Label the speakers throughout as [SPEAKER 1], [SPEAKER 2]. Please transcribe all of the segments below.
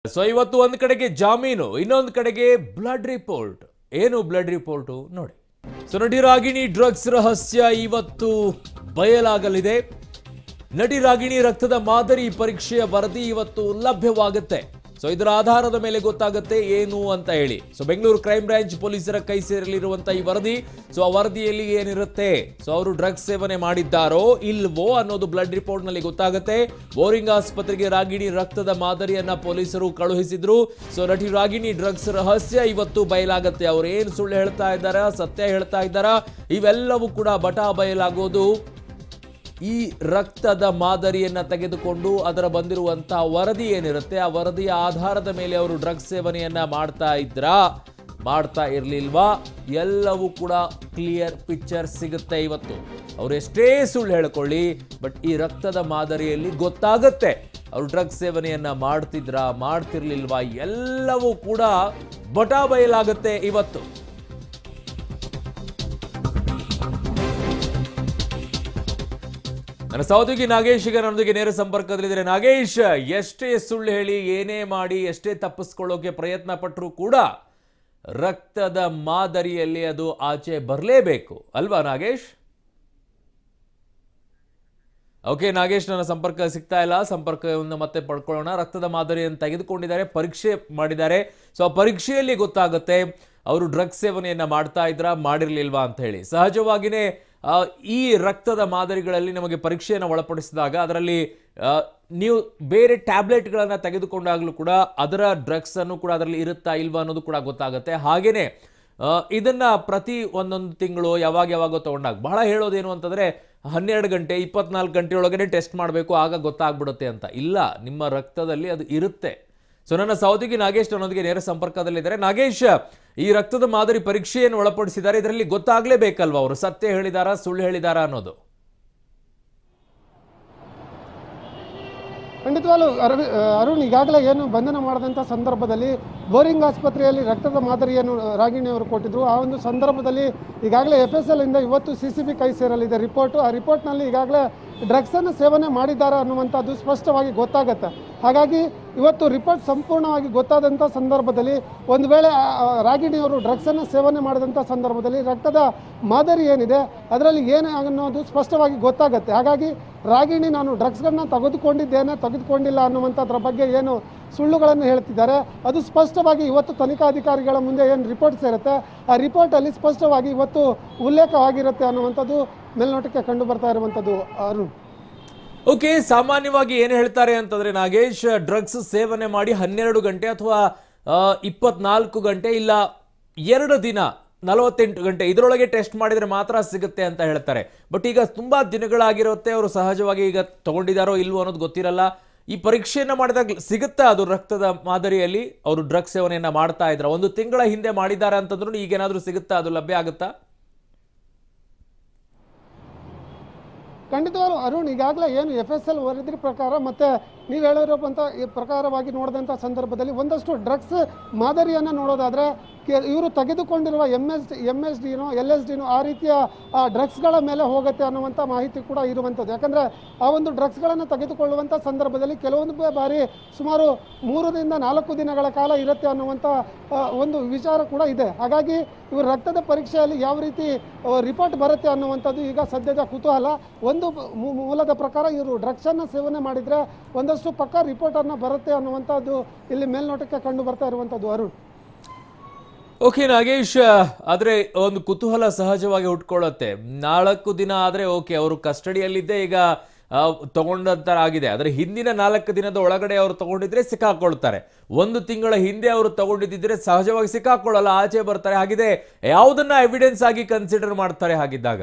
[SPEAKER 1] so ಇವತ್ತು ಒಂದ್ ಕಡೆಗೆ ಜಾಮೀನು ಇನ್ನೊಂದು ಕಡೆಗೆ ಬ್ಲಡ್ ರಿಪೋರ್ಟ್ ಏನು ಬ್ಲಡ್ ರಿಪೋರ್ಟು ನೋಡಿ ಸೊ ನಟಿ ರಾಗಿಣಿ ಡ್ರಗ್ಸ್ ರಹಸ್ಯ ಇವತ್ತು ಬಯಲಾಗಲಿದೆ ನಟಿ ರಾಗಿಣಿ ರಕ್ತದ ಮಾದರಿ ಪರೀಕ್ಷೆಯ ವರದಿ ಇವತ್ತು ಲಭ್ಯವಾಗುತ್ತೆ ಸೊ ಇದರ ಆಧಾರದ ಮೇಲೆ ಗೊತ್ತಾಗುತ್ತೆ ಏನು ಅಂತ ಹೇಳಿ ಸೊ ಬೆಂಗಳೂರು ಕ್ರೈಮ್ ಬ್ರಾಂಚ್ ಪೊಲೀಸರ ಕೈ ಸೇರಲಿರುವಂತ ಈ ವರದಿ ಸೊ ಆ ವರದಿಯಲ್ಲಿ ಏನಿರುತ್ತೆ ಸೊ ಅವರು ಡ್ರಗ್ಸ್ ಸೇವನೆ ಮಾಡಿದ್ದಾರೋ ಇಲ್ವೋ ಅನ್ನೋದು ಬ್ಲಡ್ ರಿಪೋರ್ಟ್ ನಲ್ಲಿ ಗೊತ್ತಾಗುತ್ತೆ ಬೋರಿಂಗ್ ಆಸ್ಪತ್ರೆಗೆ ರಾಗಿಣಿ ರಕ್ತದ ಮಾದರಿಯನ್ನ ಪೊಲೀಸರು ಕಳುಹಿಸಿದ್ರು ಸೊ ನಟಿ ರಾಗಿಣಿ ಡ್ರಗ್ಸ್ ರಹಸ್ಯ ಇವತ್ತು ಬಯಲಾಗತ್ತೆ ಅವ್ರು ಏನ್ ಸುಳ್ಳು ಹೇಳ್ತಾ ಇದ್ದಾರ ಸತ್ಯ ಹೇಳ್ತಾ ಇದ್ದಾರ ಇವೆಲ್ಲವೂ ಕೂಡ ಬಟಾ ಬಯಲಾಗೋದು ಈ ರಕ್ತದ ಮಾದರಿಯನ್ನ ತೆಗೆದುಕೊಂಡು ಅದರ ಬಂದಿರುವಂತಹ ವರದಿ ಏನಿರುತ್ತೆ ಆ ವರದಿಯ ಆಧಾರದ ಮೇಲೆ ಅವರು ಡ್ರಗ್ಸ್ ಸೇವನೆಯನ್ನ ಮಾಡ್ತಾ ಇದ್ರಾ ಮಾಡ್ತಾ ಇರ್ಲಿಲ್ವಾ ಎಲ್ಲವೂ ಕೂಡ ಕ್ಲಿಯರ್ ಪಿಕ್ಚರ್ ಸಿಗುತ್ತೆ ಇವತ್ತು ಅವ್ರು ಎಷ್ಟೇ ಸುಳ್ಳು ಹೇಳ್ಕೊಳ್ಳಿ ಬಟ್ ಈ ರಕ್ತದ ಮಾದರಿಯಲ್ಲಿ ಗೊತ್ತಾಗುತ್ತೆ ಅವರು ಡ್ರಗ್ಸ್ ಸೇವನೆಯನ್ನ ಮಾಡ್ತಿದ್ರಾ ಮಾಡ್ತಿರ್ಲಿಲ್ವಾ ಎಲ್ಲವೂ ಕೂಡ ಬಟಾ ಬಯಲಾಗುತ್ತೆ ಇವತ್ತು ನನ್ನ ಸಹೋದ್ಯೋಗಿ ನಾಗೇಶ್ ಈಗ ನನ್ನೊಂದಿಗೆ ನೇರ ಸಂಪರ್ಕದಲ್ಲಿದ್ದಾರೆ ನಾಗೇಶ್ ಎಷ್ಟೇ ಸುಳ್ಳು ಹೇಳಿ ಏನೇ ಮಾಡಿ ಎಷ್ಟೇ ತಪ್ಪಿಸ್ಕೊಳ್ಳೋಕೆ ಪ್ರಯತ್ನ ಪಟ್ಟರೂ ಕೂಡ ರಕ್ತದ ಮಾದರಿಯಲ್ಲಿ ಅದು ಆಚೆ ಬರಲೇಬೇಕು ಅಲ್ವಾ ನಾಗೇಶ್ ಓಕೆ ನಾಗೇಶ್ ನನ್ನ ಸಂಪರ್ಕ ಸಿಗ್ತಾ ಇಲ್ಲ ಸಂಪರ್ಕವನ್ನು ಮತ್ತೆ ಪಡ್ಕೊಳ್ಳೋಣ ರಕ್ತದ ಮಾದರಿಯನ್ನು ತೆಗೆದುಕೊಂಡಿದ್ದಾರೆ ಪರೀಕ್ಷೆ ಮಾಡಿದ್ದಾರೆ ಸೊ ಆ ಪರೀಕ್ಷೆಯಲ್ಲಿ ಗೊತ್ತಾಗುತ್ತೆ ಅವರು ಡ್ರಗ್ಸ್ ಸೇವನೆಯನ್ನ ಮಾಡ್ತಾ ಇದ್ರ ಮಾಡಿರ್ಲಿಲ್ವಾ ಅಂತ ಹೇಳಿ ಸಹಜವಾಗಿಯೇ ಆ, ಈ ರಕ್ತದ ಮಾದರಿಗಳಲ್ಲಿ ನಮಗೆ ಪರೀಕ್ಷೆಯನ್ನು ಒಳಪಡಿಸಿದಾಗ ಅದರಲ್ಲಿ ಆ, ನೀವು ಬೇರೆ ಟ್ಯಾಬ್ಲೆಟ್ಗಳನ್ನು ತೆಗೆದುಕೊಂಡಾಗಲೂ ಕೂಡ ಅದರ ಡ್ರಗ್ಸ್ ಅನ್ನು ಕೂಡ ಅದರಲ್ಲಿ ಇರುತ್ತಾ ಇಲ್ವಾ ಅನ್ನೋದು ಕೂಡ ಗೊತ್ತಾಗುತ್ತೆ ಹಾಗೇನೆ ಆ, ಇದನ್ನ ಪ್ರತಿ ಒಂದೊಂದು ತಿಂಗಳು ಯಾವಾಗ ಯಾವಾಗ ತಗೊಂಡಾಗ ಬಹಳ ಹೇಳೋದೇನು ಅಂತಂದ್ರೆ ಹನ್ನೆರಡು ಗಂಟೆ ಇಪ್ಪತ್ನಾಲ್ಕು ಗಂಟೆ ಒಳಗಡೆ ಟೆಸ್ಟ್ ಮಾಡಬೇಕು ಆಗ ಗೊತ್ತಾಗ್ಬಿಡುತ್ತೆ ಅಂತ ಇಲ್ಲ ನಿಮ್ಮ ರಕ್ತದಲ್ಲಿ ಅದು ಇರುತ್ತೆ ಸೊ ನನ್ನ ಸಹೋದರಿ ನಾಗೇಶ್ ನನ್ನೊಂದಿಗೆ ನೇರ ಸಂಪರ್ಕದಲ್ಲಿದ್ದಾರೆ ನಾಗೇಶ್ ಈ ರಕ್ತದ ಮಾದರಿ ಪರೀಕ್ಷೆಯನ್ನು ಒಳಪಡಿಸಿದ್ದಾರೆ ಇದರಲ್ಲಿ ಗೊತ್ತಾಗ್ಲೇಬೇಕಲ್ವಾ ಅವರು ಸತ್ಯ ಹೇಳಿದಾರಾ ಸುಳ್ಳು ಹೇಳಿದಾರಾ ಅನ್ನೋದು
[SPEAKER 2] ಖಂಡಿತವಾಗ್ಲೂ ಅರವಿ ಅರುಣ್ ಈಗಾಗಲೇ ಏನು ಬಂಧನ ಮಾಡಿದಂಥ ಸಂದರ್ಭದಲ್ಲಿ ಬೋರಿಂಗ್ ಆಸ್ಪತ್ರೆಯಲ್ಲಿ ರಕ್ತದ ಮಾದರಿಯನ್ನು ರಾಗಿಣಿ ಅವರು ಕೊಟ್ಟಿದ್ರು ಆ ಒಂದು ಸಂದರ್ಭದಲ್ಲಿ ಈಗಾಗಲೇ ಎಫ್ ಎಸ್ ಎಲ್ ಇಂದ ಇವತ್ತು ಸಿ ಸಿ ಬಿ ಕೈ ಸೇರಲಿದೆ ರಿಪೋರ್ಟು ಆ ರಿಪೋರ್ಟ್ನಲ್ಲಿ ಈಗಾಗಲೇ ಡ್ರಗ್ಸನ್ನು ಸೇವನೆ ಮಾಡಿದ್ದಾರೆ ಅನ್ನುವಂಥದ್ದು ಸ್ಪಷ್ಟವಾಗಿ ಗೊತ್ತಾಗುತ್ತೆ ಹಾಗಾಗಿ ಇವತ್ತು ರಿಪೋರ್ಟ್ ಸಂಪೂರ್ಣವಾಗಿ ಗೊತ್ತಾದಂಥ ಸಂದರ್ಭದಲ್ಲಿ ಒಂದು ವೇಳೆ ಆ, ಆ, ರಾಗಿಣಿಯವರು ಡ್ರಗ್ಸನ್ನು ಸೇವನೆ ಮಾಡಿದಂಥ ಸಂದರ್ಭದಲ್ಲಿ ರಕ್ತದ ಮಾದರಿ ಏನಿದೆ ಅದರಲ್ಲಿ ಏನು ಅನ್ನೋದು ಸ್ಪಷ್ಟವಾಗಿ ಗೊತ್ತಾಗುತ್ತೆ ಹಾಗಾಗಿ ರಾಗಿಣಿ ನಾನು ಡ್ರಗ್ಸ್ಗಳನ್ನ ತೆಗೆದುಕೊಂಡಿದ್ದೇನೆ ತೆಗೆದುಕೊಂಡಿಲ್ಲ ಅನ್ನುವಂಥದ್ರ ಬಗ್ಗೆ ಏನು ಸುಳ್ಳುಗಳನ್ನು ಹೇಳ್ತಿದ್ದಾರೆ ಅದು ಸ್ಪಷ್ಟವಾಗಿ ಇವತ್ತು ತನಿಖಾಧಿಕಾರಿಗಳ ಮುಂದೆ ಏನು ರಿಪೋರ್ಟ್ ಸೇರುತ್ತೆ ಆ ರಿಪೋರ್ಟಲ್ಲಿ ಸ್ಪಷ್ಟವಾಗಿ ಇವತ್ತು ಉಲ್ಲೇಖವಾಗಿರುತ್ತೆ ಅನ್ನುವಂಥದ್ದು ಮೇಲ್ನೋಟಕ್ಕೆ ಕಂಡು ಬರ್ತಾ ಇರುವಂಥದ್ದು ಅರುಣ್
[SPEAKER 1] ಓಕೆ ಸಾಮಾನ್ಯವಾಗಿ ಏನು ಹೇಳ್ತಾರೆ ಅಂತಂದ್ರೆ ನಾಗೇಶ್ ಡ್ರಗ್ಸ್ ಸೇವನೆ ಮಾಡಿ ಹನ್ನೆರಡು ಗಂಟೆ ಅಥವಾ ಇಪ್ಪತ್ನಾಲ್ಕು ಗಂಟೆ ಇಲ್ಲ ಎರಡು ದಿನ ನಲವತ್ತೆಂಟು ಗಂಟೆ ಇದರೊಳಗೆ ಟೆಸ್ಟ್ ಮಾಡಿದ್ರೆ ಮಾತ್ರ ಸಿಗುತ್ತೆ ಅಂತ ಹೇಳ್ತಾರೆ ಬಟ್ ಈಗ ತುಂಬಾ ದಿನಗಳಾಗಿರುತ್ತೆ ಅವರು ಸಹಜವಾಗಿ ಈಗ ತಗೊಂಡಿದ್ದಾರೋ ಇಲ್ವೋ ಅನ್ನೋದು ಗೊತ್ತಿರಲ್ಲ ಈ ಪರೀಕ್ಷೆಯನ್ನ ಮಾಡಿದಾಗ ಸಿಗುತ್ತಾ ಅದು ರಕ್ತದ ಮಾದರಿಯಲ್ಲಿ ಅವರು ಡ್ರಗ್ಸ್ ಸೇವನೆಯನ್ನ ಮಾಡ್ತಾ ಇದ್ರ ಒಂದು ತಿಂಗಳ ಹಿಂದೆ ಮಾಡಿದ್ದಾರೆ ಅಂತಂದ್ರೂ ಈಗೇನಾದ್ರೂ ಸಿಗುತ್ತಾ ಅದು ಲಭ್ಯ ಆಗುತ್ತಾ
[SPEAKER 2] ಖಂಡಿತವಾಗ್ಲೂ ಅರುಣ್ ಈಗಾಗಲೇ ಏನು ಎಫ್ ಎಸ್ ಎಲ್ ವರದಿ ಪ್ರಕಾರ ಮತ್ತು ನೀವು ಹೇಳಿರೋಂಥ ಈ ಪ್ರಕಾರವಾಗಿ ನೋಡಿದಂಥ ಸಂದರ್ಭದಲ್ಲಿ ಒಂದಷ್ಟು ಡ್ರಗ್ಸ್ ಮಾದರಿಯನ್ನು ನೋಡೋದಾದರೆ ಇವರು ತೆಗೆದುಕೊಂಡಿರುವ ಎಮ್ ಎಸ್ ಎಮ್ ಎಸ್ ಡಿನೋ ಎಲ್ ಎಸ್ ಡಿನೋ ಆ ರೀತಿಯ ಡ್ರಗ್ಸ್ಗಳ ಮೇಲೆ ಹೋಗುತ್ತೆ ಅನ್ನುವಂಥ ಮಾಹಿತಿ ಕೂಡ ಇರುವಂಥದ್ದು ಯಾಕಂದರೆ ಆ ಒಂದು ಡ್ರಗ್ಸ್ಗಳನ್ನು ತೆಗೆದುಕೊಳ್ಳುವಂಥ ಸಂದರ್ಭದಲ್ಲಿ ಕೆಲವೊಂದು ಬ- ಬಾರಿ ಸುಮಾರು ಮೂರರಿಂದ ನಾಲ್ಕು ದಿನಗಳ ಕಾಲ ಇರುತ್ತೆ ಅನ್ನುವಂಥ ಆ, ಒಂದು ವಿಚಾರ ಕೂಡ ಇದೆ ಹಾಗಾಗಿ ಇವರು ರಕ್ತದ ಪರೀಕ್ಷೆಯಲ್ಲಿ ಯಾವ ರೀತಿ ರಿಪೋರ್ಟ್ ಬರುತ್ತೆ ಅನ್ನುವಂಥದ್ದು ಈಗ ಸದ್ಯದ ಕುತೂಹಲ ಒಂದು ಬ- ಮೂ- ಮೂಲದ ಪ್ರಕಾರ ಇವರು ಡ್ರಗ್ಸನ್ನು ಸೇವನೆ ಮಾಡಿದರೆ ಒಂದಷ್ಟು ಪಕ್ಕ ರಿಪೋರ್ಟನ್ನು ಬರುತ್ತೆ ಅನ್ನುವಂಥದ್ದು ಇಲ್ಲಿ ಮೇಲ್ನೋಟಕ್ಕೆ ಕಂಡು ಬರ್ತಾ ಇರುವಂಥದ್ದು ಅರುಣ್
[SPEAKER 1] ಓಕೆ ನಾಗೇಶ್ ಆದ್ರೆ ಒಂದು ಕುತೂಹಲ ಸಹಜವಾಗಿ ಹುಟ್ಕೊಳ್ಳುತ್ತೆ ನಾಲ್ಕು ದಿನ ಆದ್ರೆ ಓಕೆ ಅವರು ಕಸ್ಟಡಿಯಲ್ಲಿದ್ದೇ ಈಗ ಆ, ತಗೊಂಡಂತರ ಆಗಿದೆ ಆದ್ರೆ ಹಿಂದಿನ ನಾಲ್ಕು ದಿನದ ಒಳಗಡೆ ಅವರು ತಗೊಂಡಿದ್ರೆ ಸಿಕ್ಕಾಕೊಳ್ತಾರೆ ಒಂದು ತಿಂಗಳ ಹಿಂದೆ ಅವರು ತಗೊಂಡಿದ್ದಿದ್ರೆ ಸಹಜವಾಗಿ ಸಿಕ್ಕಾಕೊಳ್ಳಲ್ಲ ಆಚೆ ಬರ್ತಾರೆ ಹಾಗಿದೆ ಯಾವುದನ್ನ ಎವಿಡೆನ್ಸ್ ಆಗಿ ಕನ್ಸಿಡರ್ ಮಾಡ್ತಾರೆ ಹಾಗಿದ್ದಾಗ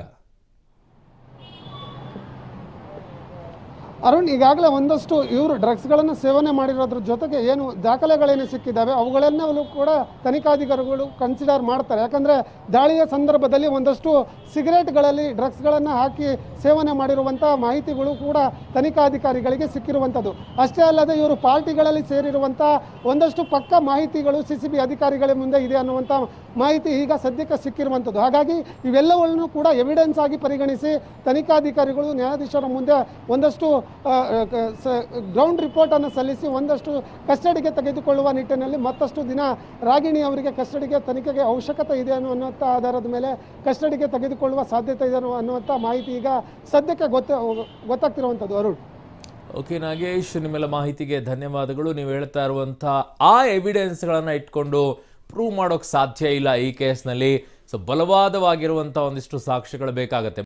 [SPEAKER 2] ಅರುಣ್ ಈಗಾಗಲೇ ಒಂದಷ್ಟು ಇವರು ಡ್ರಗ್ಸ್ಗಳನ್ನು ಸೇವನೆ ಮಾಡಿರೋದ್ರ ಜೊತೆಗೆ ಏನು ದಾಖಲೆಗಳೇನು ಸಿಕ್ಕಿದ್ದಾವೆ ಅವುಗಳನ್ನೆಲ್ಲೂ ಕೂಡ ತನಿಖಾಧಿಕಾರಿಗಳು ಕನ್ಸಿಡರ್ ಮಾಡ್ತಾರೆ ಯಾಕಂದರೆ ದಾಳಿಯ ಸಂದರ್ಭದಲ್ಲಿ ಒಂದಷ್ಟು ಸಿಗರೇಟ್ಗಳಲ್ಲಿ ಡ್ರಗ್ಸ್ಗಳನ್ನು ಹಾಕಿ ಸೇವನೆ ಮಾಡಿರುವಂಥ ಮಾಹಿತಿಗಳು ಕೂಡ ತನಿಖಾಧಿಕಾರಿಗಳಿಗೆ ಸಿಕ್ಕಿರುವಂಥದ್ದು ಅಷ್ಟೇ ಅಲ್ಲದೆ ಇವರು ಪಾರ್ಟಿಗಳಲ್ಲಿ ಸೇರಿರುವಂಥ ಒಂದಷ್ಟು ಪಕ್ಕ ಮಾಹಿತಿಗಳು ಸಿ ಸಿ ಬಿ ಅಧಿಕಾರಿಗಳ ಮುಂದೆ ಇದೆ ಅನ್ನುವಂಥ ಮಾಹಿತಿ ಈಗ ಸದ್ಯಕ್ಕೆ ಸಿಕ್ಕಿರುವಂಥದ್ದು ಹಾಗಾಗಿ ಇವೆಲ್ಲವನ್ನು ಕೂಡ ಎವಿಡೆನ್ಸ್ ಆಗಿ ಪರಿಗಣಿಸಿ ತನಿಖಾಧಿಕಾರಿಗಳು ನ್ಯಾಯಾಧೀಶರ ಮುಂದೆ ಒಂದಷ್ಟು ಗ್ರೌಂಡ್ ರಿಪೋರ್ಟನ್ನು ಸಲ್ಲಿಸಿ ಒಂದಷ್ಟು ಕಸ್ಟಡಿಗೆ ತೆಗೆದುಕೊಳ್ಳುವ ನಿಟ್ಟಿನಲ್ಲಿ ಮತ್ತಷ್ಟು ದಿನ ರಾಗಿಣಿ ಅವರಿಗೆ ಕಸ್ಟಡಿಗೆ ತನಿಖೆಗೆ ಅವಶ್ಯಕತೆ ಇದೆ ಅನ್ನುವಂಥ ಆಧಾರದ ಮೇಲೆ ಕಸ್ಟಡಿಗೆ ತೆಗೆದುಕೊಳ್ಳುವ ಸಾಧ್ಯತೆ ಇದೆ ಅನ್ನೋ- ಅನ್ನುವಂಥ ಮಾಹಿತಿ ಈಗ ಸದ್ಯಕ್ಕೆ ಗೊತ್ತ ಗೊತ್ತಾಗ್ತಿರುವಂಥದ್ದು ಅರುಣ್
[SPEAKER 1] ಓಕೆ ನಾಗೇಶ್ ನಿಮ್ಮೆಲ್ಲ ಮಾಹಿತಿಗೆ ಧನ್ಯವಾದಗಳು ನೀವು ಹೇಳ್ತಾ ಇರುವಂಥ ಆ ಎವಿಡೆನ್ಸ್ಗಳನ್ನು ಇಟ್ಕೊಂಡು ಪ್ರೂವ್ ಮಾಡೋಕ್ಕೆ ಸಾಧ್ಯ ಇಲ್ಲ ಈ ಕೇಸ್ನಲ್ಲಿ ಸೊ ಬಲವಾದವಾಗಿರುವಂಥ ಒಂದಿಷ್ಟು ಸಾಕ್ಷ್ಯಗಳು ಬೇಕಾಗತ್ತೆ